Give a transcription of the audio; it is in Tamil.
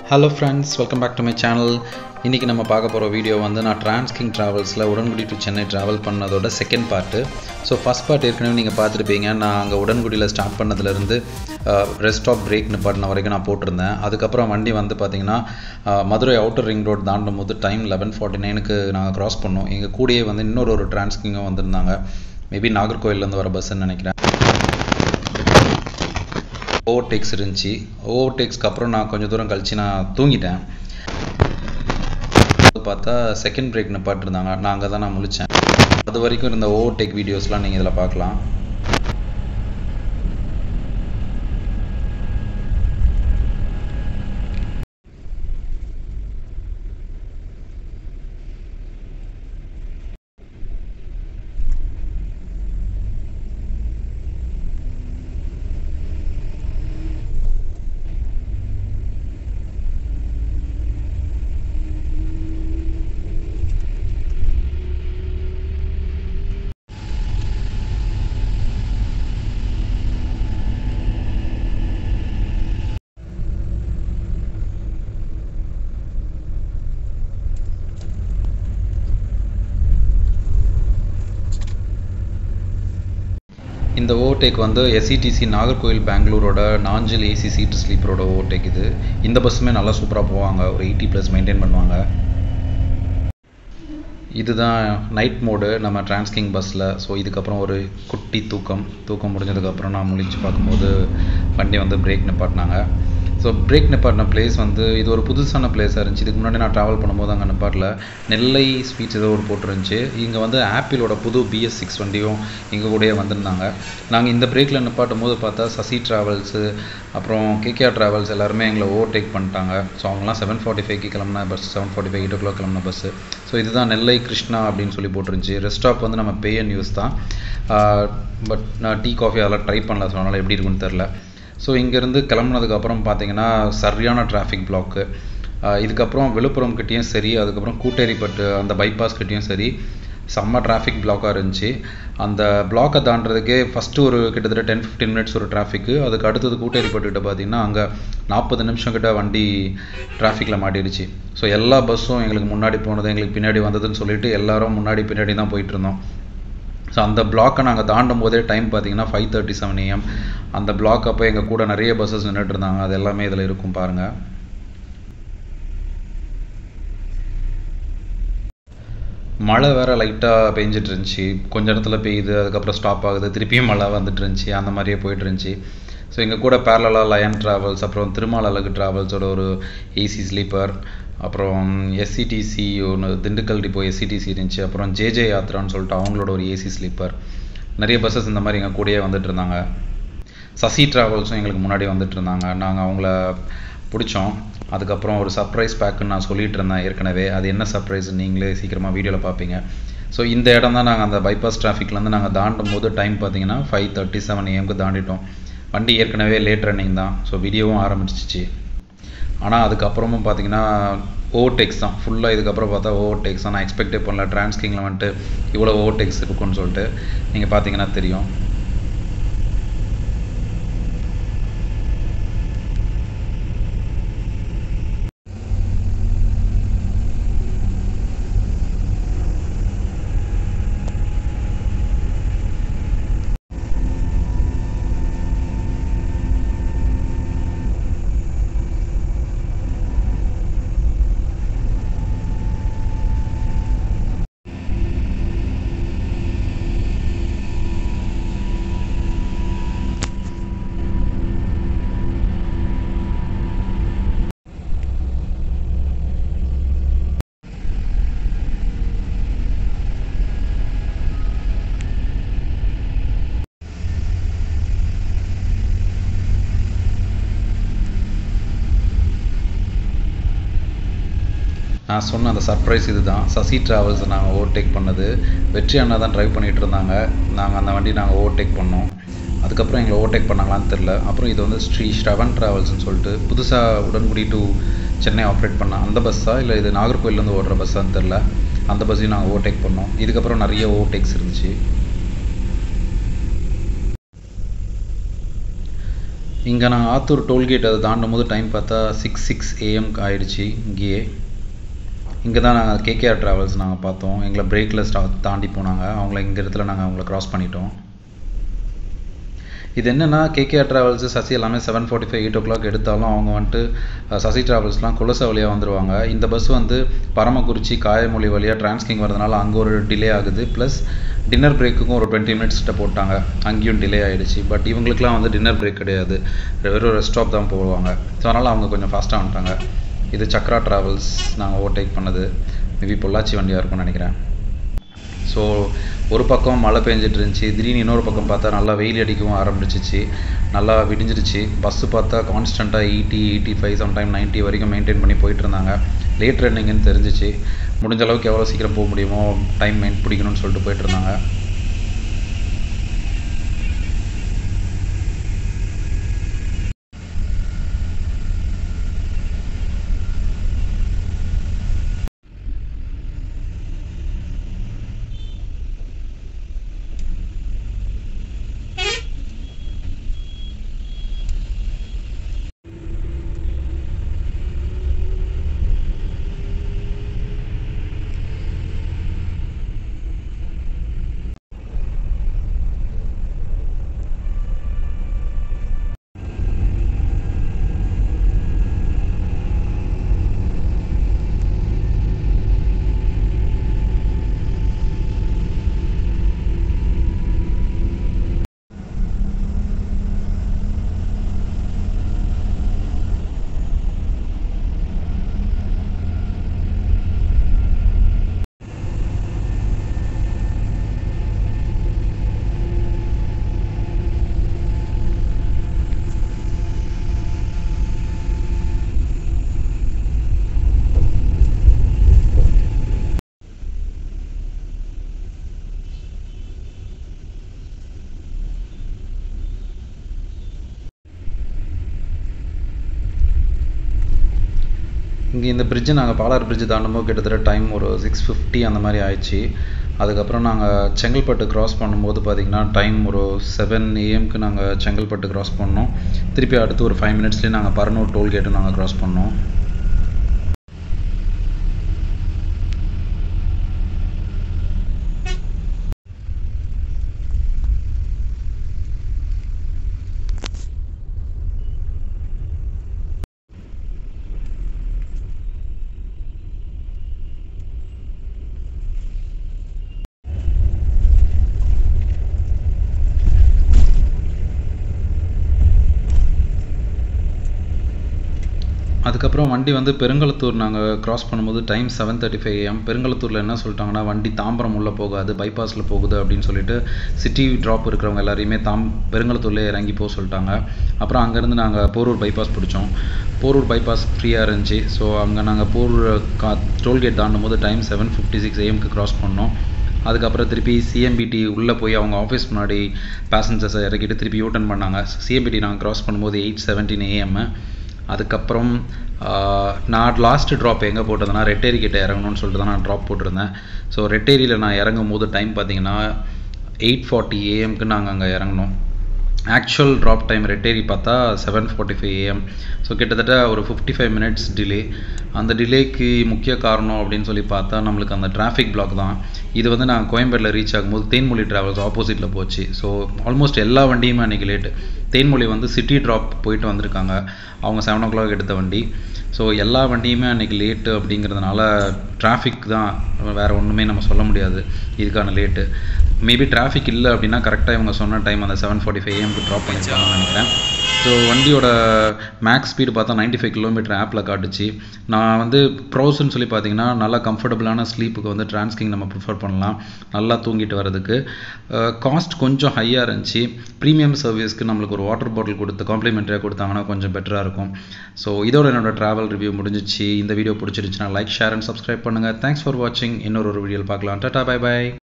hello friends welcome back to my channel இன்றைக்கி நம்ம பார்க்க போகிற வீடியோ வந்து நான் டிரான்ஸ்கிங் ட்ராவல்ஸில் உடன்குடி டு சென்னை ட்ராவல் பண்ணதோட second part so first part ஏற்கனவே நீங்கள் பார்த்துருப்பீங்க நான் அங்கே உடன்குடியில் ஸ்டார்ட் பண்ணதுலேருந்து ரெஸ்ட் ஆஃப் பிரேக் நிப்பாட்டின வரைக்கும் நான் போட்டிருந்தேன் அதுக்கப்புறம் வண்டி வந்து பார்த்திங்கன்னா அஹ், மதுரை அவுட்டர் ரிங் ரோட் தாண்டும் போது டைம் லெவன் ஃபார்ட்டி நைனுக்கு நாங்கள் க்ராஸ் பண்ணோம் எங்கள் கூடயே வந்து இன்னொரு ஒரு டிரான்ஸ்கிங்கும் வந்திருந்தாங்க மேபி நாகர்கோவிலேருந்து வர பஸ்ஸுன்னு நினைக்கிறேன் ஓவர்டேக்ஸ் இருந்துச்சு ஓவர்டேக்ஸ்க்கு அப்புறம் நான் கொஞ்சம் தூரம் கழிச்சு நான் தூங்கிட்டேன் அது பார்த்தா செகண்ட் பிரேக் நிப்பாட்டிருந்தாங்க நான் அங்கே தான் நான் முழிச்சேன் அது வரைக்கும் இருந்த ஓவர்டேக் வீடியோஸ்லாம் நீங்கள் இதில் பார்க்கலாம் இந்த ஓவர்டேக் வந்து எஸ்இடிசி நாகர்கோவில் பெங்களூரோட நாஞ்சில் ஏசி சீட் ஸ்லீப்பரோட ஓவர்டேக் இது இந்த பஸ்ஸுமே நல்லா சூப்பராக போவாங்க ஒரு எயிட்டி ப்ளஸ் மெயின்டைன் பண்ணுவாங்க இதுதான் நைட் மோடு நம்ம டிரான்ஸ்கிங் பஸ்ஸில் ஸோ இதுக்கப்புறம் ஒரு குட்டி தூக்கம் தூக்கம் முடிஞ்சதுக்கப்புறம் நான் முழிச்சு பார்க்கும்போது வண்டி வந்து பிரேக் நிப்பாட்டினாங்க ஸோ பிரேக் நிப்பாட்டின பிளேஸ் வந்து இது ஒரு புதுசான பிளேஸாக இருந்துச்சு இதுக்கு முன்னாடி நான் ட்ராவல் பண்ணும்போது அங்கே நிப்பாட்டில் நெல்லை ஸ்வீட்ஸ் ஏதோ ஒரு போட்டிருந்துச்சு இங்கே வந்து ஆப்பிளோட புது பிஎஸ் சிக்ஸ் வண்டியும் எங்கள் கூடயே வந்திருந்தாங்க நாங்கள் இந்த பிரேக்கில் நிப்பாட்டும் போது பார்த்தா சசி ட்ராவல்ஸு அப்புறம் கேகேஆர் ட்ராவல்ஸ் எல்லாருமே எங்களை ஓவர்டேக் பண்ணிட்டாங்க ஸோ அவங்களாம் செவன் ஃபார்ட்டி ஃபைவ்க்கு கிளம்புன bus seven forty five eight o'clock கிளம்புன பஸ்ஸு ஸோ இதுதான் நெல்லை கிருஷ்ணா அப்படின்னு சொல்லி போட்டிருந்துச்சு ரெஸ்ட் ஸ்டாப் வந்து நம்ம பே அண்ட் யூஸ் தான் பட் நான் டீ காஃபி அதெல்லாம் ட்ரை பண்ணல ஸோ அதனால் எப்படி இருக்குன்னு தெரில ஸோ இங்கேருந்து கிளம்புனதுக்கப்புறம் பார்த்தீங்கன்னா சரியான டிராஃபிக் பிளாக்கு இதுக்கப்புறம் விழுப்புரம் கிட்டேயும் சரி அதுக்கப்புறம் கூட்டேரிப்பட்டு அந்த பைபாஸ் கிட்டேயும் சரி செம்ம டிராஃபிக் பிளாக்காக இருந்துச்சு அந்த பிளாக்கை தாண்டதுக்கே ஃபஸ்ட்டு ஒரு கிட்டத்தட்ட டென் ஃபிஃப்டீன் மினிட்ஸ் ஒரு டிராஃபிக்கு அதுக்கு அடுத்தது கூட்டேரிப்பட்டுக்கிட்ட பார்த்தீங்கன்னா அங்கே நாற்பது நிமிஷம் கிட்ட வண்டி டிராஃபிக்கில் மாட்டிடுச்சு ஸோ எல்லா பஸ்ஸும் எங்களுக்கு முன்னாடி போனது எங்களுக்கு பின்னாடி வந்ததுன்னு சொல்லிட்டு எல்லாரும் முன்னாடி பின்னாடி தான் போயிட்டு இருந்தோம் ஸோ அந்த பிளாக்கை நாங்கள் தாண்டும் போதே டைம் பார்த்தீங்கன்னா ஃபைவ் தேர்ட்டி செவன் ஏஎம் அந்த பிளாக் அப்போ எங்கள் கூட நிறைய பஸ்ஸஸ் நின்றுட்டு இருந்தாங்க அது எல்லாமே இதில் இருக்கும் பாருங்கள் மழை வேற லைட்டாக பெஞ்சிட்டு இருந்துச்சு கொஞ்ச இடத்துல பெய்யுது அதுக்கப்புறம் ஸ்டாப் ஆகுது திருப்பியும் மழை வந்துட்டு இருந்துச்சு அந்த மாதிரியே போயிட்டு இருந்துச்சு ஸோ எங்கள் கூட பேரலாக லயன் ட்ராவல்ஸ் அப்புறம் திருமால் அழகு ட்ராவல்ஸோட ஒரு ஏசி ஸ்லீப்பர் அப்புறம் எஸ்சிடிசி ஒன்று திண்டுக்கல் டிப்போ எஸ்சிடிசி இருந்துச்சு அப்புறம் ஜேஜே யாத்ரான்னு சொல்லிட்டு அவங்களோட ஒரு ஏசி ஸ்லீப்பர் நிறைய பஸ்ஸஸ் இந்த மாதிரி எங்கள் கூடயே வந்துட்டு இருந்தாங்க சசி ட்ராவல்ஸும் எங்களுக்கு முன்னாடி வந்துட்டு இருந்தாங்க நாங்கள் அவங்கள பிடிச்சோம் அதுக்கப்புறம் ஒரு சர்ப்ரைஸ் பேக்குன்னு நான் சொல்லிட்டு இருந்தேன் ஏற்கனவே அது என்ன சர்ப்ரைஸ் நீங்களே சீக்கிரமாக வீடியோவில் பார்ப்பீங்க ஸோ இந்த இடம் தான் நாங்கள் அந்த பைபாஸ் டிராஃபிக்லேருந்து நாங்கள் தாண்டும் போது டைம் பார்த்தீங்கன்னா ஃபைவ் தேர்ட்டி செவன் ஏஎம்க்கு தாண்டிட்டோம் வண்டி ஏற்கனவே லேட் ரன்னிங் தான் ஸோ வீடியோவும் ஆரம்பிச்சிச்சு ஆனால் அதுக்கப்புறமும் பார்த்தீங்கன்னா ஓவர்டேக்ஸ் தான் ஃபுல்லாக இதுக்கப்புறம் பார்த்தா ஓவர்டேக்ஸ் தான் நான் எக்ஸ்பெக்டே பண்ணல டிரான்ஸ்கிங்கில் வந்துட்டு இவ்வளோ ஓவர்டேக்ஸ் இருக்கும்னு சொல்லிட்டு நீங்கள் பார்த்தீங்கன்னா தெரியும் நான் சொன்ன அந்த சர்ப்ரைஸ் இது தான் சசி ட்ராவல்ஸ் நாங்கள் ஓவர்டேக் பண்ணது வெற்றி அண்ணா தான் ட்ரைவ் பண்ணிகிட்டு இருந்தாங்க நாங்கள் அந்த வண்டி நாங்கள் ஓவர்டேக் பண்ணோம் அதுக்கப்புறம் எங்களை ஓவர்டேக் பண்ணாங்களான்னு தெரில அப்புறம் இது வந்து ஸ்ரீ ஸ்ரவன் ட்ராவல்ஸ்னு சொல்லிட்டு புதுசாக உடன்குடி டு சென்னை ஆப்ரேட் பண்ண அந்த பஸ்ஸா இல்லை இது நாகர்கோயிலேருந்து ஓடுற பஸ்ஸான்னு தெரில அந்த பஸ்ஸையும் நாங்கள் ஓவர்டேக் பண்ணோம் இதுக்கப்புறம் நிறைய ஓவர்டேக்ஸ் இருந்துச்சு இங்கே நாங்கள் ஆத்தூர் டோல்கேட் அதை தாண்டும் போது டைம் பார்த்தா சிக்ஸ் சிக்ஸ் ஏஎம் ஆயிடுச்சு இங்கேயே இங்கே தான் நாங்கள் கேகேஆர் ட்ராவல்ஸ் நாங்கள் பார்த்தோம் எங்களை பிரேக்கில் ஸ்டா தாண்டி போனாங்க அவங்கள இங்கே இடத்துல நாங்கள் அவங்கள க்ராஸ் பண்ணிட்டோம் இது என்னென்னா கேகேஆர் ட்ராவல்ஸு சசி எல்லாமே seven forty five eight o'clock எடுத்தாலும் அவங்க வந்துட்டு அஹ், சசி ட்ராவல்ஸ்லாம் குலச வழியாக வந்துருவாங்க இந்த பஸ் வந்து பரமக்குறிச்சி காயமொழி வழியாக டிரான்ஸ்கிங் வரதுனால அங்கே ஒரு டிலே ஆகுது ப்ளஸ் டின்னர் பிரேக்குக்கும் ஒரு டுவெண்ட்டி மினிட்ஸ் கிட்ட போட்டாங்க அங்கேயும் டிலே ஆகிடுச்சு பட் இவங்களுக்குலாம் வந்து டின்னர் பிரேக் கிடையாது வெறும் ரெஸ்ட் ஸ்டாப் தான் போடுவாங்க ஸோ அதனால் அவங்க கொஞ்சம் ஃபாஸ்ட்டாக வந்துட்டாங்க இது சக்ரா ட்ராவல்ஸ் நாங்கள் ஓவர்டேக் பண்ணது மேபி பொள்ளாச்சி வண்டியாக இருக்கும்னு நினைக்கிறேன் ஸோ ஒரு பக்கம் மழை பெஞ்சிட்டு இருந்துச்சு திடீர்னு இன்னொரு பக்கம் பார்த்தா நல்லா வெயில் அடிக்கவும் ஆரம்பிச்சிச்சு நல்லா விடிஞ்சிருச்சு பஸ்ஸு பார்த்தா கான்ஸ்டண்ட்டாக எயிட்டி எயிட்டி ஃபைவ் சம்டைம் 90 வரைக்கும் மெயின்டைன் பண்ணி போயிட்டு இருந்தாங்க லேட் ரன்னிங்னு தெரிஞ்சிச்சு முடிஞ்ச அளவுக்கு எவ்வளோ சீக்கிரம் போக முடியுமோ டைம் மெயின் பிடிக்கணும்னு சொல்லிட்டு போயிட்டு இருந்தாங்க இங்கே இந்த பிரிட்ஜு நாங்கள் பாலாறு பிரிட்ஜு தாண்டும்போது கிட்டத்தட்ட டைம் ஒரு சிக்ஸ் ஃபிஃப்டி அந்த மாதிரி ஆயிடுச்சு அதுக்கப்புறம் நாங்கள் செங்கல்பட்டு கிராஸ் பண்ணும்போது பார்த்திங்கன்னா டைம் ஒரு செவன் ஏஎம்க்கு நாங்கள் செங்கல்பட்டு கிராஸ் பண்ணோம் திருப்பி அடுத்து ஒரு ஃபைவ் மினிட்ஸ்லேயே நாங்கள் பரனூர் டோல்கேட்டு நாங்கள் கிராஸ் பண்ணோம் அதுக்கப்புறம் வண்டி வந்து பெருங்களத்தூர் நாங்கள் கிராஸ் பண்ணும்போது time seven thirty five AM பெருங்களத்தூரில் என்ன சொல்லிட்டாங்கன்னா வண்டி தாம்பரம் உள்ளே போகாது பைபாஸில் போகுது அப்படின்னு சொல்லிட்டு சிட்டி ட்ராப் இருக்கிறவங்க எல்லாரையுமே தாம் பெருங்களத்தூர்லேயே இறங்கி போக சொல்லிட்டாங்க அப்புறம் அங்கேருந்து நாங்கள் போரூர் பைபாஸ் பிடிச்சோம் போரூர் பைபாஸ் ஃப்ரீயாக இருந்துச்சு ஸோ அங்கே நாங்கள் போரூர் கா டோல்கேட் தாண்டும் போது டைம் செவன் ஃபிஃப்டி சிக்ஸ் ஏஎம்க்கு கிராஸ் பண்ணோம் அதுக்கப்புறம் திருப்பி சிஎம்பிடி உள்ளே போய் அவங்க ஆஃபீஸ் முன்னாடி பேசஞ்சர்ஸை இறக்கிட்டு திருப்பி யூட்டன் பண்ணாங்க சிஎம்பிடி நாங்கள் கிராஸ் பண்ணும்போது எயிட் செவன்டீன் ஏஎம் அதுக்கப்புறம் ஆஹ், நான் லாஸ்ட் ட்ராப் எங்கே போட்டதுன்னா ரெட்டேரி கிட்ட இறங்கணும்னு சொல்லிட்டு தான் நான் ட்ராப் போட்டிருந்தேன் ஸோ ரெட்டேரியில் நான் இறங்கும் போது டைம் பார்த்தீங்கன்னா எயிட் ஃபார்ட்டி ஏஎம்க்கு நாங்கள் அங்கே இறங்கினோம் ஆக்சுவல் ட்ராப் டைம் ரெட்டேரி பார்த்தா seven forty five AM so கிட்டத்தட்ட ஒரு ஃபிஃப்டி ஃபைவ் மினிட்ஸ் டிலே அந்த டிலேக்கு முக்கிய காரணம் அப்படின்னு சொல்லி பார்த்தா நம்மளுக்கு அந்த டிராஃபிக் பிளாக் தான் இது வந்து நான் கோயம்பேட்டில் ரீச் ஆகும்போது தேன்மொழி டிராவல்ஸ் ஆப்போசிட்டில் போச்சு ஸோ ஆல்மோஸ்ட் எல்லா வண்டியுமே அன்றைக்கி லேட்டு தேன்மொழி வந்து சிட்டி ட்ராப் போயிட்டு வந்திருக்காங்க அவங்க செவன் ஓ கிளாக் எடுத்த வண்டி ஸோ எல்லா வண்டியுமே அன்றைக்கி லேட்டு அப்படிங்கிறதுனால டிராஃபிக் தான் வேறு ஒன்றுமே நம்ம சொல்ல முடியாது இதுக்கான லேட்டு மேபி டிராஃபிக் இல்லை அப்படின்னா கரெக்டாக இவங்க சொன்ன டைம் அந்த செவன் ஃபார்ட்டி ஃபைவ் ஏஎம்க்கு ட்ராப் பண்ணியிருப்பாங்கன்னு நினைக்கிறேன் ஸோ வண்டியோட மேக்ஸ் ஸ்பீடு பார்த்தா 95 ஃபைவ் கிலோமீட்டர் ஆப்பில் காட்டுச்சு நான் வந்து ப்ரோஸ்ன்னு சொல்லி பார்த்தீங்கன்னா நல்லா கம்ஃபர்டபுளான ஸ்லீப்புக்கு வந்து டிரான்ஸ்கிங் நம்ம ப்ரிஃபர் பண்ணலாம் நல்லா தூங்கிட்டு வரதுக்கு காஸ்ட் கொஞ்சம் ஹையாக இருந்துச்சு ப்ரீமியம் சர்வீஸ்க்கு நம்மளுக்கு ஒரு வாட்டர் பாட்டில் கொடுத்து காம்ப்ளிமெண்ட்ரியாக கொடுத்தாங்கன்னா கொஞ்சம் பெட்டராக இருக்கும் ஸோ இதோட என்னோட ட்ராவல் ரிவ்யூ முடிஞ்சிச்சு இந்த வீடியோ பிடிச்சிருச்சுன்னா லைக் ஷேர் அண்ட் சப்ஸ்கிரைப் பண்ணுங்கள் தேங்க்ஸ் ஃபார் வாட்சிங் இன்னொரு ஒரு வீடியோவில் பார்க்கலாம் டாடா பை பை